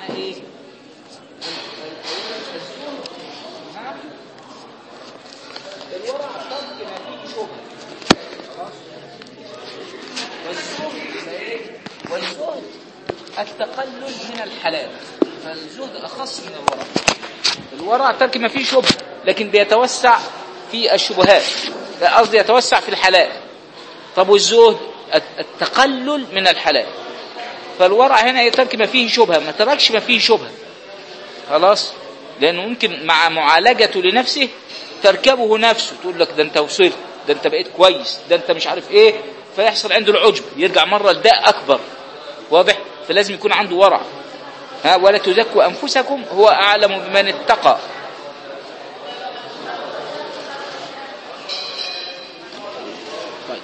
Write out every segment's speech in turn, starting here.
قلنا ايه نعم الورع ترك ما فيه شبهه خلاص والزهد يبقى ايه والزهد التقلل من الحلال فالزهد اخص من الورع الورع ترك ما فيه شبهه لكن بيتوسع في الشبهات لا قصدي يتوسع في الحلال طب والزهد التقلل من الحلال فالورع هنا ترك ما فيه شبهه ما تركش ما فيه شبهه خلاص لانه ممكن مع معالجته لنفسه تركبه نفسه تقول لك ده انت وصلت ده انت بقيت كويس ده انت مش عارف ايه فيحصل عنده العجب يرجع مره لداء اكبر واضح فلازم يكون عنده ورع ها ولا تزكوا انفسكم هو اعلم بمن اتقى طيب.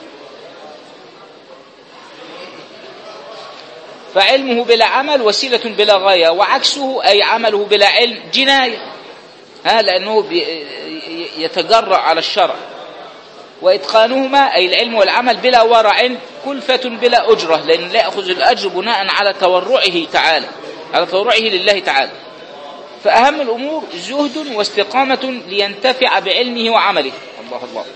فعلمه بلا عمل وسيلة بلا غاية وعكسه أي عمله بلا علم جناية ها لأنه بي- يتجرأ على الشرع وإتقانهما أي العلم والعمل بلا ورع كلفة بلا أجرة لأن لا يأخذ الأجر بناء على تورعه تعالى على تورعه لله تعالى فأهم الأمور زهد واستقامة لينتفع بعلمه وعمله الله الله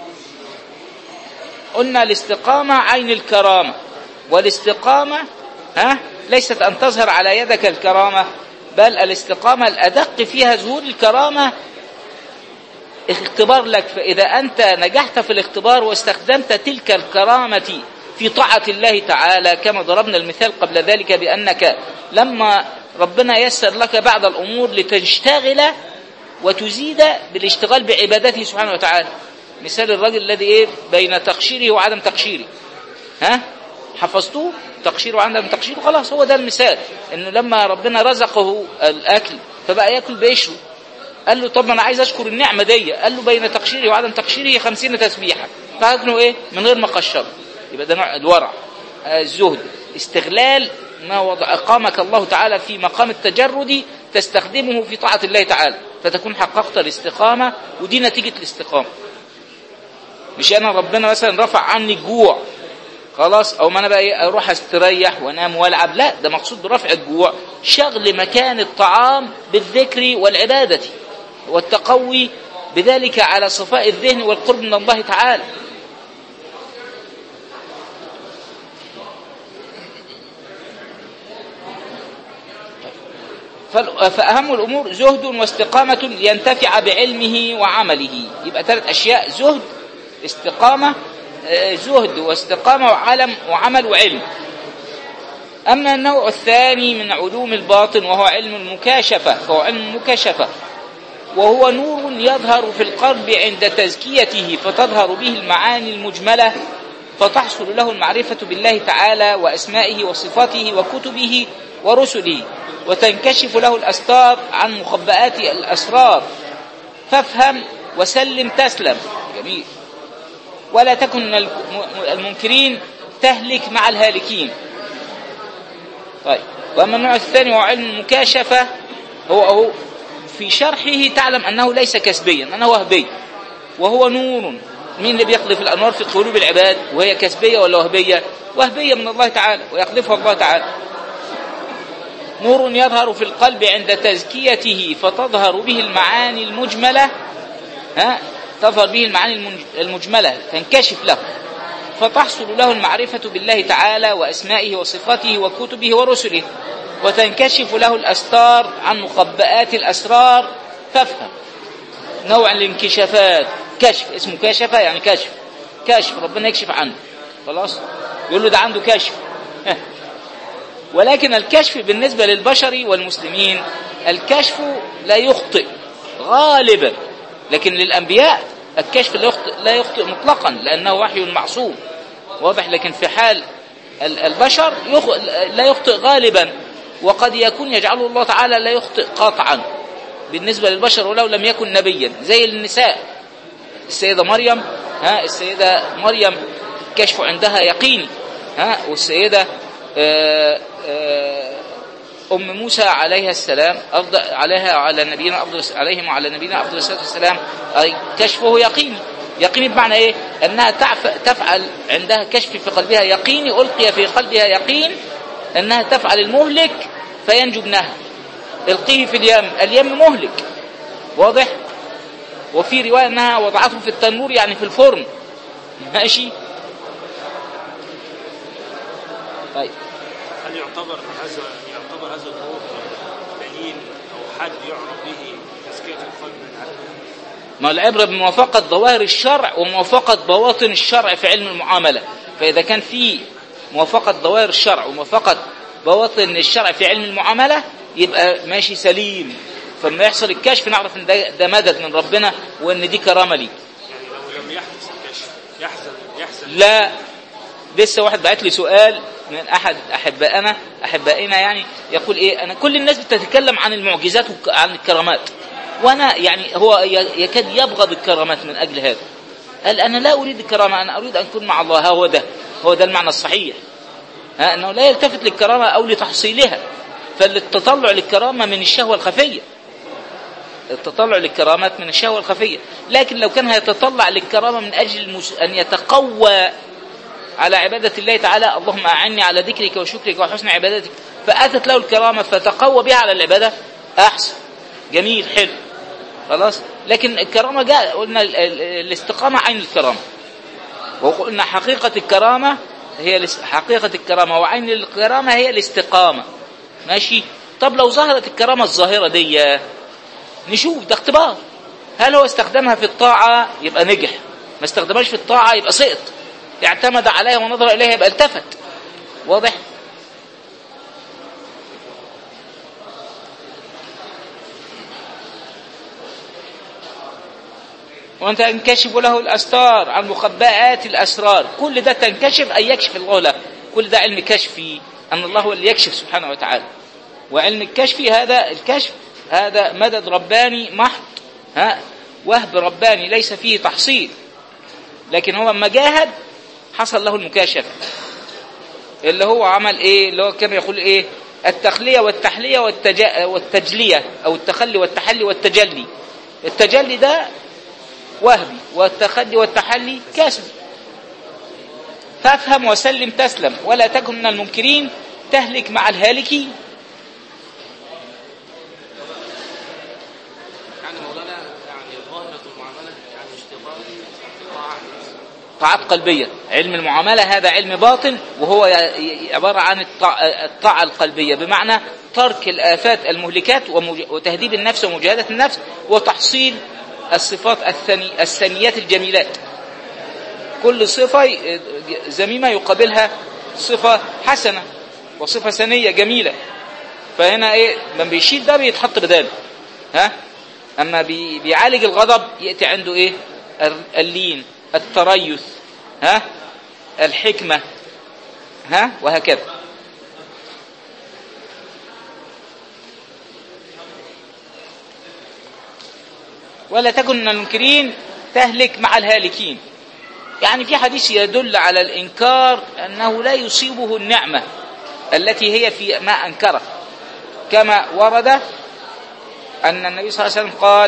قلنا الاستقامة عين الكرامة والاستقامة ها ليست أن تظهر على يدك الكرامة بل الاستقامة الأدق فيها ظهور الكرامة اختبار لك فإذا أنت نجحت في الاختبار واستخدمت تلك الكرامة في طاعة الله تعالى كما ضربنا المثال قبل ذلك بأنك لما ربنا يسر لك بعض الأمور لتشتغل وتزيد بالاشتغال بعبادته سبحانه وتعالى مثال الرجل الذي ايه بين تقشيره وعدم تقشيره ها حفظتوه تقشيره وعدم تقشيره خلاص هو ده المثال انه لما ربنا رزقه الاكل فبقى ياكل بقشره قال له طب ما انا عايز اشكر النعمه دي قال له بين تقشيره وعدم تقشيره 50 تسبيحه فاكله ايه من غير ما قشره يبقى ده نوع الورع آه، الزهد استغلال ما وضع اقامك الله تعالى في مقام التجرد تستخدمه في طاعه الله تعالى فتكون حققت الاستقامه ودي نتيجه الاستقامه مش انا ربنا مثلا رفع عني الجوع خلاص او ما انا بقى إيه اروح استريح وانام والعب لا ده مقصود برفع الجوع شغل مكان الطعام بالذكر والعباده والتقوي بذلك على صفاء الذهن والقرب من الله تعالى فال- فأهم الأمور زهد واستقامة لينتفع بعلمه وعمله يبقى ثلاث أشياء زهد استقامة آه، زهد واستقامة وعلم وعمل وعلم أما النوع الثاني من علوم الباطن وهو علم المكاشفة فهو علم المكاشفة وهو نور يظهر في القلب عند تزكيته فتظهر به المعاني المجملة فتحصل له المعرفة بالله تعالى وأسمائه وصفاته وكتبه ورسله وتنكشف له الأستار عن مخبئات الأسرار فافهم وسلم تسلم جميل ولا تكن من الم- المنكرين تهلك مع الهالكين طيب واما النوع الثاني وهو علم المكاشفه هو هو في شرحه تعلم انه ليس كسبيا انه وهبي وهو نور مين اللي بيقذف الانوار في قلوب العباد وهي كسبيه ولا وهبيه؟ وهبيه من الله تعالى ويقذفها الله تعالى. نور يظهر في القلب عند تزكيته فتظهر به المعاني المجمله ها تظهر به المعاني المنج- المجمله تنكشف له فتحصل له المعرفة بالله تعالى وأسمائه وصفاته وكتبه ورسله وتنكشف له الأستار عن مخبئات الأسرار فافهم نوع الانكشافات كشف اسمه كشفة يعني كشف كشف ربنا يكشف عنه خلاص يقول له ده عنده كشف ولكن الكشف بالنسبة للبشر والمسلمين الكشف لا يخطئ غالبا لكن للأنبياء الكشف لا يخطئ, لا يخطئ مطلقا لأنه وحي معصوم واضح لكن في حال ال- البشر يخ... لا يخطئ غالبا وقد يكون يجعله الله تعالى لا يخطئ قاطعا بالنسبة للبشر ولو لم يكن نبيا زي النساء السيدة مريم ها السيدة مريم الكشف عندها يقيني ها والسيدة آه، آه، أم موسى عليها السلام أفضل عليها وعلى نبينا أفضل عليهم وعلى نبينا أفضل الصلاة والسلام أي كشفه يقيني يقيني بمعنى إيه؟ أنها تعف تفعل عندها كشف في قلبها يقيني ألقي في قلبها يقين أنها تفعل المهلك فينجو ابنها القيه في اليم اليم مهلك واضح وفي رواية أنها وضعته في التنور يعني في الفرن ماشي طيب هل يعتبر هذا يعتبر هذا النور دليل او حد يعرف به تزكيه القلب من عدم ما العبرة بموافقة ظواهر الشرع وموافقة بواطن الشرع في علم المعاملة فإذا كان في موافقة ظواهر الشرع وموافقة بواطن الشرع في علم المعاملة يبقى ماشي سليم فلما يحصل الكشف نعرف ان ده, ده مدد من ربنا وان دي كرامة لي يعني لو لم يحدث الكشف يحزن يحزن لا لسه واحد بعت لي سؤال من احد احبائنا احبائنا يعني يقول ايه انا كل الناس بتتكلم عن المعجزات وعن الكرامات وانا يعني هو ي- يكاد يبغض الكرامات من اجل هذا قال انا لا اريد الكرامه انا اريد ان اكون مع الله ها هو ده هو ده المعنى الصحيح ها انه لا يلتفت للكرامه او لتحصيلها فالتطلع للكرامه من الشهوه الخفيه التطلع للكرامات من الشهوه الخفيه لكن لو كان هيتطلع للكرامه من اجل المس... ان يتقوى على عبادة الله تعالى اللهم أعني على ذكرك وشكرك وحسن عبادتك فأتت له الكرامة فتقوى بها على العبادة أحسن جميل حلو خلاص لكن الكرامة جاء قلنا ال- ال- الاستقامة عين الكرامة وقلنا حقيقة الكرامة هي الاس- حقيقة الكرامة وعين الكرامة هي الاستقامة ماشي طب لو ظهرت الكرامة الظاهرة دي نشوف ده اختبار هل هو استخدمها في الطاعة يبقى نجح ما استخدمهاش في الطاعة يبقى سقط اعتمد عليها ونظر إليها يبقى التفت واضح وأن تنكشف له الأستار عن مخبئات الأسرار كل ده تنكشف أي يكشف الله له كل ده علم كشفي أن الله هو اللي يكشف سبحانه وتعالى وعلم الكشف هذا الكشف هذا مدد رباني محض ها وهب رباني ليس فيه تحصيل لكن هو لما جاهد حصل له المكاشفة اللي هو عمل ايه اللي هو كان يقول ايه التخلية والتحلية والتج... والتجلية او التخلي والتحلي والتجلي التجلي ده وهبي والتخلي والتحلي كسبي فافهم وسلم تسلم ولا تكن من المنكرين تهلك مع الهالكين يعني مولانا يعني ظاهرة المعاملة يعني اشتغال طاعة طاعات قلبية علم المعاملة هذا علم باطن وهو ي- ي- عبارة عن الطاعة, الطاعة القلبية بمعنى ترك الآفات المهلكات ومج- وتهذيب النفس ومجاهدة النفس وتحصيل الصفات الثني الثنيات الجميلات كل صفة ي- ذميمة يقابلها صفة حسنة وصفة ثنية جميلة فهنا ايه لما بيشيل ده بيتحط بداله ها اما بي بيعالج الغضب ياتي عنده ايه ال- اللين التريث ها الحكمه ها وهكذا ولا تكن من المنكرين تهلك مع الهالكين يعني في حديث يدل على الإنكار أنه لا يصيبه النعمة التي هي في ما أنكره كما ورد أن النبي صلى الله عليه وسلم قال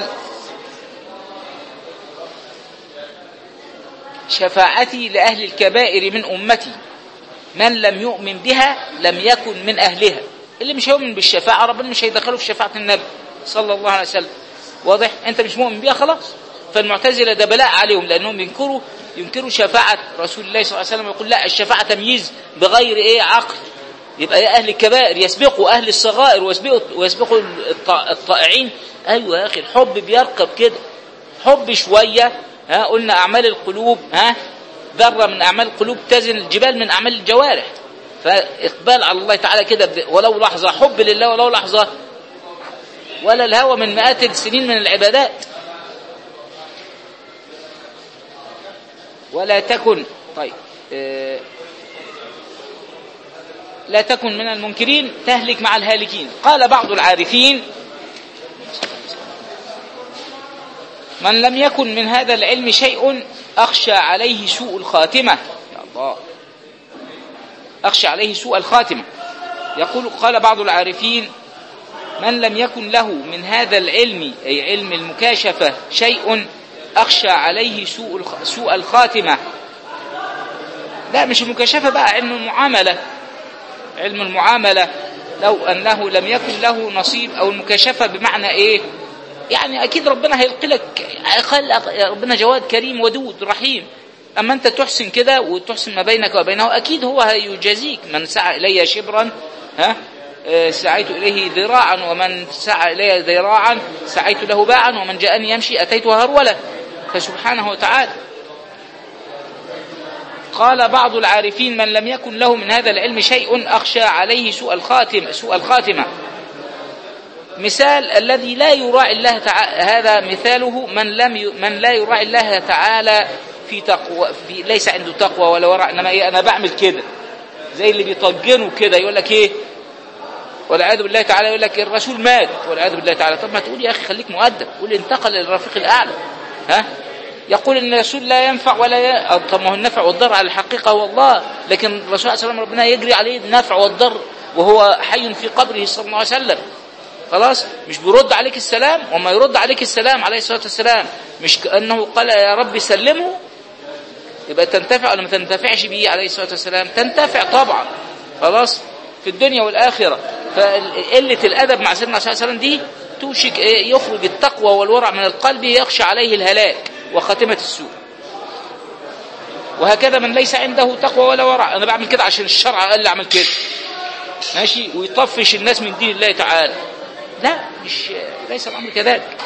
شفاعتي لأهل الكبائر من أمتي من لم يؤمن بها لم يكن من أهلها اللي مش هيؤمن بالشفاعة ربنا مش هيدخله في شفاعة النبي صلى الله عليه وسلم واضح أنت مش مؤمن بها خلاص فالمعتزلة ده بلاء عليهم لأنهم ينكروا ينكروا شفاعة رسول الله صلى الله عليه وسلم يقول لا الشفاعة تمييز بغير إيه عقل يبقى يا أهل الكبائر يسبقوا أهل الصغائر ويسبقوا ويسبقوا الط- الطائعين أيوة يا أخي الحب بيركب كده حب شوية ها قلنا أعمال القلوب ها ذرة من أعمال القلوب تزن الجبال من أعمال الجوارح فإقبال على الله تعالى كده ب- ولو لحظة حب لله ولو لحظة ولا الهوى من مئات السنين من العبادات ولا تكن طيب آه، لا تكن من المنكرين تهلك مع الهالكين قال بعض العارفين من لم يكن من هذا العلم شيء أخشى عليه سوء الخاتمة يا الله أخشى عليه سوء الخاتمة يقول قال بعض العارفين من لم يكن له من هذا العلم أي علم المكاشفة شيء أخشى عليه سوء الخ- سوء الخاتمة لا مش المكاشفة بقى علم المعاملة علم المعاملة لو أنه لم يكن له نصيب أو المكاشفة بمعنى إيه يعني أكيد ربنا هيلقي لك خلق ربنا جواد كريم ودود رحيم أما أنت تحسن كده وتحسن ما بينك وبينه أكيد هو هيجازيك من سعى إلي شبرا ها آه، سعيت إليه ذراعا ومن سعى إلي ذراعا سعيت له باعا ومن جاءني يمشي أتيته هرولا فسبحانه وتعالى قال بعض العارفين من لم يكن له من هذا العلم شيء أخشى عليه سوء الخاتم سوء الخاتمة مثال الذي لا يراعي الله تعالى هذا مثاله من لم ي... من لا يراعي الله تعالى في تقوى في ليس عنده تقوى ولا ورع انما ايه انا بعمل كده زي اللي بيطجنوا كده يقول لك ايه والعياذ بالله تعالى يقول لك الرسول مات والعياذ بالله تعالى طب ما تقول يا اخي خليك مؤدب قول انتقل للرفيق الاعلى ها يقول ان الرسول لا ينفع ولا ي... أو طب ما هو النفع والضر على الحقيقه هو الله لكن الرسول صلى الله عليه وسلم ربنا يجري عليه النفع والضر وهو حي في قبره صلى الله عليه وسلم خلاص مش بيرد عليك السلام وما يرد عليك السلام عليه الصلاه والسلام مش كانه قال يا رب سلمه يبقى تنتفع ولا ما تنتفعش به عليه الصلاه والسلام تنتفع طبعا خلاص في الدنيا والاخره فقله الادب مع سيدنا صلى الله عليه وسلم دي توشك إيه؟ يخرج التقوى والورع من القلب يخشى عليه الهلاك وخاتمه السوء وهكذا من ليس عنده تقوى ولا ورع انا بعمل كده عشان الشرع قال لي اعمل كده ماشي ويطفش الناس من دين الله تعالى لا مش ليس الامر كذلك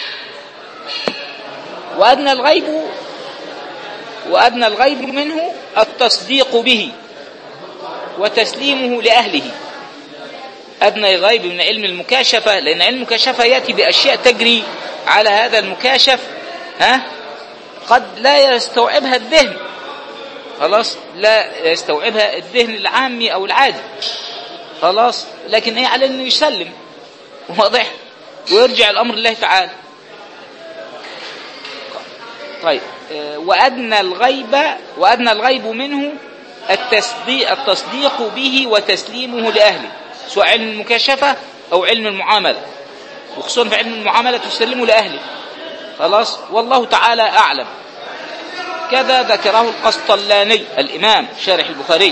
وادنى الغيب وادنى الغيب منه التصديق به وتسليمه لاهله ادنى الغيب من علم المكاشفه لان علم المكاشفه ياتي باشياء تجري على هذا المكاشف ها قد لا يستوعبها الذهن خلاص لا يستوعبها الذهن العامي او العادي خلاص لكن ايه على انه يسلم واضح ويرجع الامر لله تعالى طيب آه، وادنى الغيب وادنى الغيب منه التصديق التصديق به وتسليمه لاهله سواء علم المكاشفه او علم المعامله وخصوصا في علم المعامله تسلمه لاهله خلاص والله تعالى اعلم كذا ذكره القسطلاني الامام شارح البخاري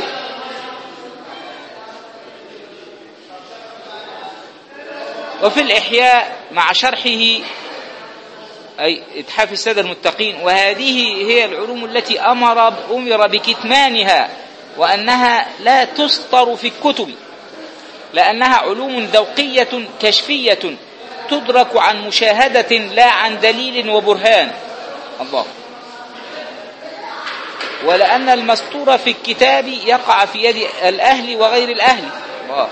وفي الإحياء مع شرحه أي إتحاف السادة المتقين وهذه هي العلوم التي أمر أمر بكتمانها وأنها لا تسطر في الكتب لأنها علوم ذوقية كشفية تدرك عن مشاهدة لا عن دليل وبرهان الله ولأن المستور في الكتاب يقع في يد الأهل وغير الأهل الله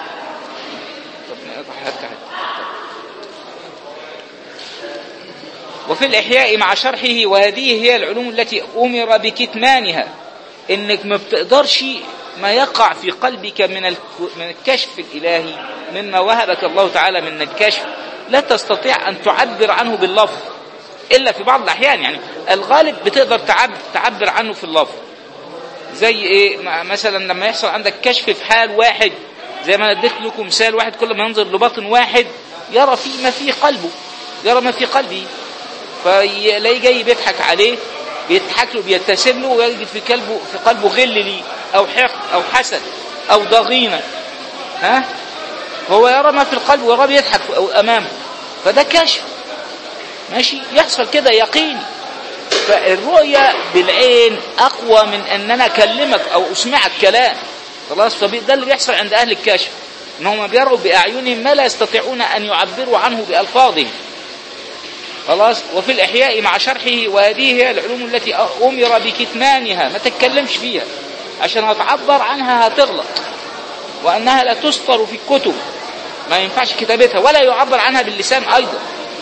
وفي الإحياء مع شرحه وهذه هي العلوم التي أمر بكتمانها إنك ما بتقدرش ما يقع في قلبك من من الكشف الإلهي مما وهبك الله تعالى من الكشف لا تستطيع أن تعبر عنه باللفظ إلا في بعض الأحيان يعني الغالب بتقدر تعبر, تعبر عنه في اللفظ زي إيه مثلا لما يحصل عندك كشف في حال واحد زي ما اديت لكم مثال واحد كل ما ينظر لباطن واحد يرى في ما في قلبه يرى ما في قلبه فيلاقيه جاي بيضحك عليه بيضحك له بيبتسم له ويجد في قلبه في قلبه غل ليه او حقد او حسد او ضغينه ها هو يرى ما في القلب ويراه بيضحك امامه فده كشف ماشي يحصل كده يقين فالرؤية بالعين أقوى من أن أنا أكلمك أو أسمعك كلام خلاص فده اللي بيحصل عند أهل الكشف إن هم بيروا بأعينهم ما لا يستطيعون أن يعبروا عنه بألفاظهم خلاص وفي الإحياء مع شرحه وهذه هي العلوم التي أمر بكتمانها ما تتكلمش فيها عشان هتعبر عنها هتغلط وأنها لا تسطر في الكتب ما ينفعش كتابتها ولا يعبر عنها باللسان أيضا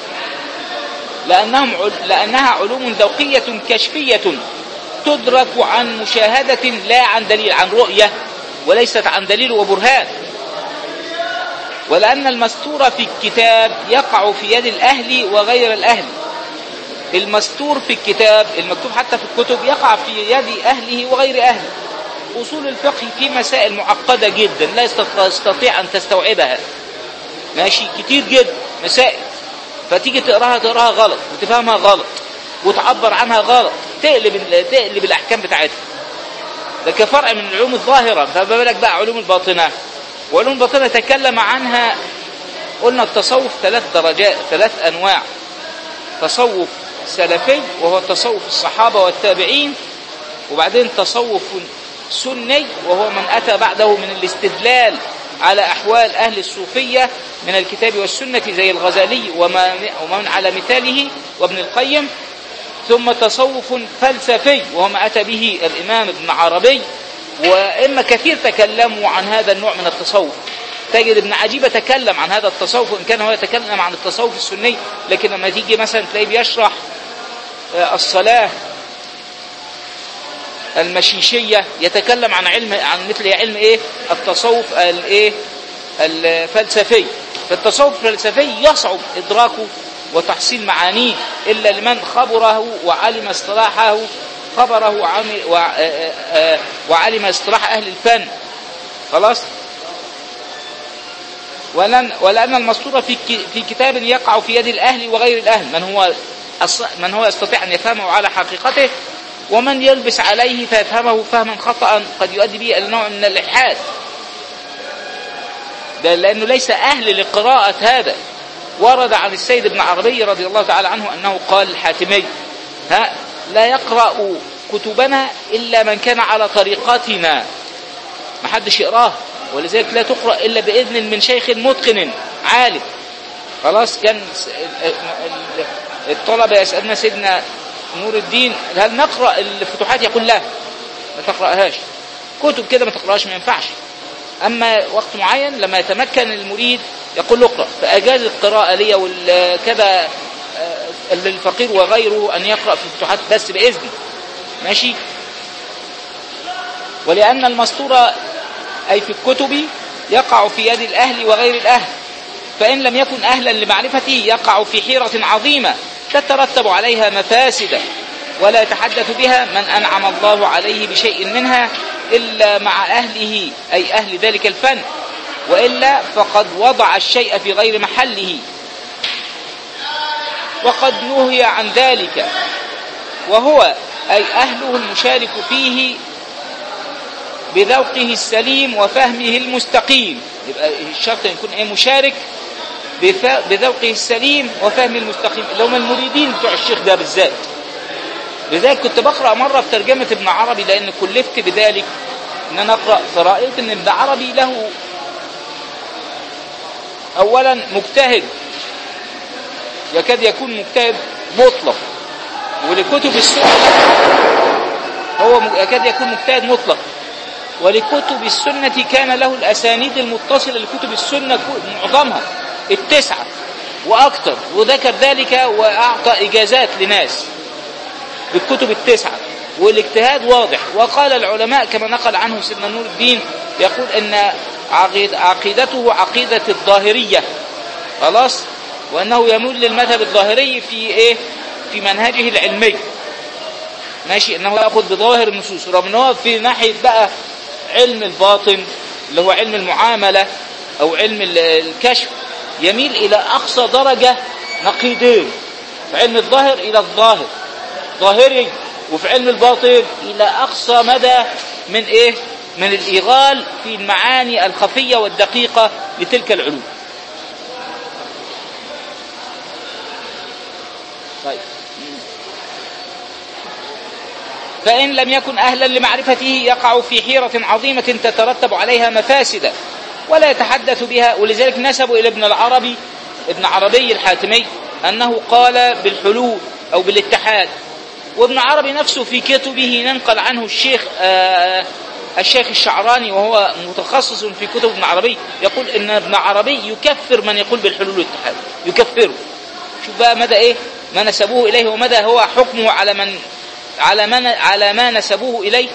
لأنهم لأنها علوم ذوقية كشفية تدرك عن مشاهدة لا عن دليل عن رؤية وليست عن دليل وبرهان ولأن المستور في الكتاب يقع في يد الأهل وغير الأهل المستور في الكتاب المكتوب حتى في الكتب يقع في يد أهله وغير أهله أصول الفقه في مسائل معقدة جدا لا يستطيع أن تستوعبها ماشي كتير جدا مسائل فتيجي تقراها تقراها غلط وتفهمها غلط وتعبر عنها غلط تقلب تقلب الأحكام بتاعتها ده كفرع من العلوم الظاهرة فما بالك بقى علوم الباطنة وعلوم الباطنة تكلم عنها قلنا التصوف ثلاث درجات ثلاث أنواع تصوف سلفي وهو تصوف الصحابة والتابعين وبعدين تصوف سني وهو من أتى بعده من الاستدلال على أحوال أهل الصوفية من الكتاب والسنة زي الغزالي وما ومن على مثاله وابن القيم ثم تصوف فلسفي وهو ما أتى به الإمام ابن عربي وإما كثير تكلموا عن هذا النوع من التصوف تجد ابن عجيبة تكلم عن هذا التصوف وإن كان هو يتكلم عن التصوف السني لكن لما تيجي مثلا تلاقيه بيشرح آه، الصلاة المشيشية يتكلم عن علم عن مثل علم ايه التصوف الايه الفلسفي فالتصوف الفلسفي يصعب ادراكه وتحصيل معانيه الا لمن خبره وعلم اصطلاحه خبره وعمل وع- آه، آه، وعلم اصطلاح اهل الفن خلاص ولن ولان المسطور في ك- في كتاب يقع في يد الاهل وغير الاهل من هو الص- من هو يستطيع ان يفهمه على حقيقته ومن يلبس عليه فيفهمه فهما خطأ قد يؤدي به إلى نوع من الإلحاد ده لأنه ليس أهل لقراءة هذا ورد عن السيد ابن عربي رضي الله تعالى عنه أنه قال الحاتمي ها لا يقرأ كتبنا إلا من كان على طريقتنا ما حدش يقراه ولذلك لا تقرأ إلا بإذن من شيخ متقن عالم خلاص كان س- ال- ال- الطلبة يسألنا سيدنا نور الدين هل نقرأ الفتوحات يقول لا ما تقرأهاش كتب كده ما تقرأهاش ما ينفعش أما وقت معين لما يتمكن المريد يقول له اقرأ فأجاز القراءة لي والكذا للفقير وغيره أن يقرأ في الفتوحات بس بإذن ماشي ولأن المسطور أي في الكتب يقع في يد الأهل وغير الأهل فإن لم يكن أهلا لمعرفته يقع في حيرة عظيمة تترتب عليها مفاسد ولا يتحدث بها من أنعم الله عليه بشيء منها إلا مع أهله أي أهل ذلك الفن وإلا فقد وضع الشيء في غير محله وقد نهي عن ذلك وهو أي أهله المشارك فيه بذوقه السليم وفهمه المستقيم يبقى الشرط أن يكون ايه مشارك بف- بذوقه السليم وفهمه المستقيم اللي هم المريدين بتوع الشيخ ده بالذات لذلك كنت بقرأ مرة في ترجمة ابن عربي لأن كلفت بذلك إن أنا أقرأ فرأيت إن ابن عربي له أولا مجتهد يكاد يكون مجتهد مطلق ولكتب السنة هو م- يكاد يكون مجتهد مطلق ولكتب السنة كان له الأسانيد المتصلة لكتب السنة كو- معظمها التسعة وأكثر وذكر ذلك وأعطى إجازات لناس بالكتب التسعة والاجتهاد واضح وقال العلماء كما نقل عنه سيدنا نور الدين يقول ان عقيد عقيدته عقيدة الظاهرية خلاص وانه يميل للمذهب الظاهري في ايه في منهجه العلمي ماشي انه ياخذ بظواهر النصوص رغم ان هو في ناحيه بقى علم الباطن اللي هو علم المعامله او علم ال- الكشف يميل الى اقصى درجه نقيضين في علم الظاهر الى الظاهر ظاهري وفي علم الباطن الى اقصى مدى من ايه من الايغال في المعاني الخفيه والدقيقه لتلك العلوم طيب فإن لم يكن أهلا لمعرفته يقع في حيرة عظيمة تترتب عليها مفاسد ولا يتحدث بها ولذلك نسبوا إلى ابن العربي ابن عربي الحاتمي أنه قال بالحلول أو بالاتحاد وابن عربي نفسه في كتبه ننقل عنه الشيخ آه الشيخ الشعراني وهو متخصص في كتب ابن عربي يقول ان ابن عربي يكفر من يقول بالحلول والاتحاد يكفره شوف بقى مدى ايه ما نسبوه اليه ومدى هو حكمه على من على من على ما نسبوه اليه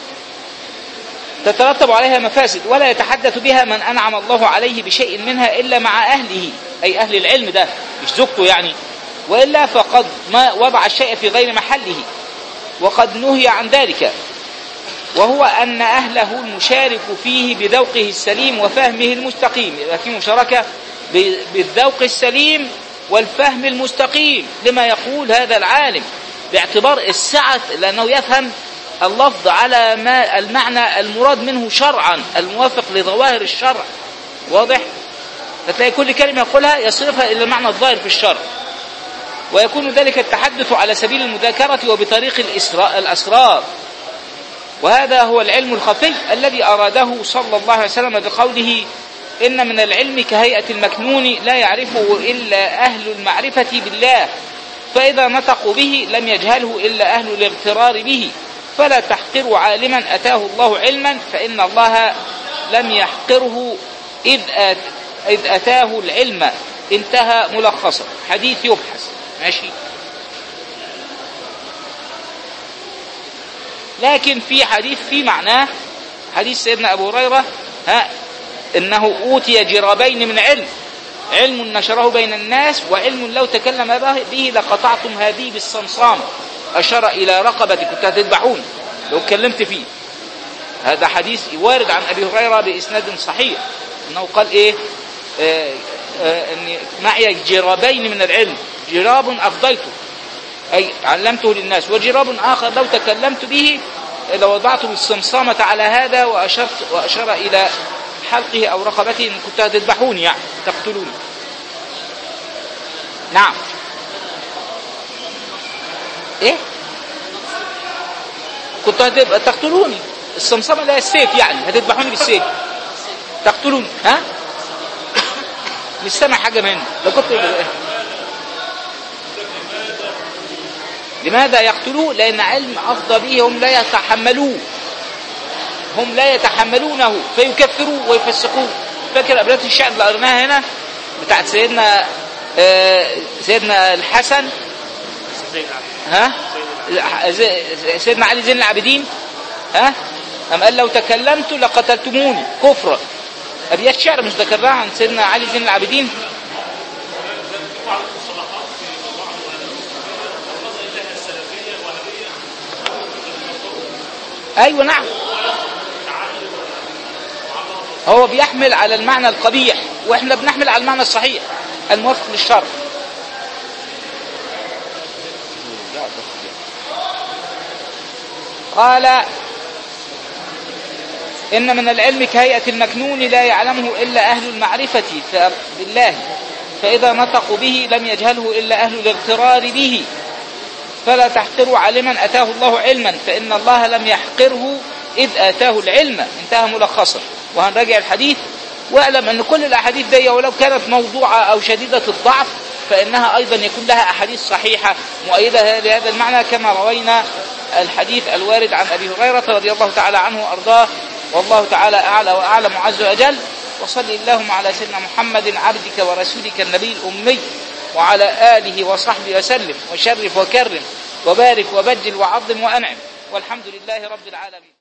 تترتب عليها مفاسد ولا يتحدث بها من انعم الله عليه بشيء منها الا مع اهله اي اهل العلم ده مش زوجته يعني والا فقد ما وضع الشيء في غير محله وقد نهي عن ذلك وهو أن أهله المشارك فيه بذوقه السليم وفهمه المستقيم يبقى في مشاركة ب- بالذوق السليم والفهم المستقيم لما يقول هذا العالم باعتبار السعة لأنه يفهم اللفظ على ما المعنى المراد منه شرعا الموافق لظواهر الشرع واضح فتلاقي كل كلمة يقولها يصرفها إلى المعنى الظاهر في الشرع ويكون ذلك التحدث على سبيل المذاكرة وبطريق الإسراء الأسرار وهذا هو العلم الخفي الذي أراده صلى الله عليه وسلم بقوله إن من العلم كهيئة المكنون لا يعرفه إلا أهل المعرفة بالله فإذا نطقوا به لم يجهله إلا أهل الاغترار به فلا تحقروا عالما أتاه الله علما فإن الله لم يحقره إذ, آت إذ أتاه العلم انتهى ملخصا حديث يبحث ماشي لكن في حديث في معناه حديث سيدنا أبو هريرة ها إنه أوتي جرابين من علم علم نشره بين الناس وعلم لو تكلم به لقطعتم هذه بالصمصام أشار إلى رقبة كنت هتذبحون لو اتكلمت فيه هذا حديث وارد عن أبي هريرة بإسناد صحيح أنه قال إيه آه آه أن معي جرابين من العلم جراب أفضيته أي علمته للناس وجراب آخر لو تكلمت به لوضعت الصمصامة على هذا وأشرت وأشار إلى حلقه أو رقبته إن كنت هتذبحوني يعني تقتلوني نعم إيه كنت هتبقى تقتلوني الصمصامة ده السيف يعني هتذبحوني بالسيف تقتلوني ها مش سامع حاجة منه لو كنت لماذا يقتلوه لأن علم أفضى به هم لا يتحملوه هم لا يتحملونه فيكفروه ويفسقوه فاكر أبيات الشعر اللي قرناها هنا بتاعت سيدنا آه سيدنا الحسن ها سيدنا علي زين العابدين ها أم قال لو تكلمت لقتلتموني كفرا أبيات شعر مش ذكرناها عن سيدنا علي زين العابدين أيوة نعم هو بيحمل على المعنى القبيح واحنا بنحمل على المعنى الصحيح الموافق للشرع قال إن من العلم كهيئة المكنون لا يعلمه إلا أهل المعرفة بالله فإذا نطقوا به لم يجهله إلا أهل الاغترار به فلا تحقروا عالما أتاه الله علما فإن الله لم يحقره إذ آتاه العلم انتهى ملخصا وهنراجع الحديث واعلم أن كل الأحاديث دي ولو كانت موضوعة أو شديدة الضعف فإنها أيضا يكون لها أحاديث صحيحة مؤيدة لهذا المعنى كما روينا الحديث الوارد عن أبي هريرة رضي الله تعالى عنه وأرضاه والله تعالى أعلى وأعلم عز وجل وصل اللهم على سيدنا محمد عبدك ورسولك النبي الأمي وعلى آله وصحبه وسلم وشرف وكرم وبارك وبجل وعظم وأنعم والحمد لله رب العالمين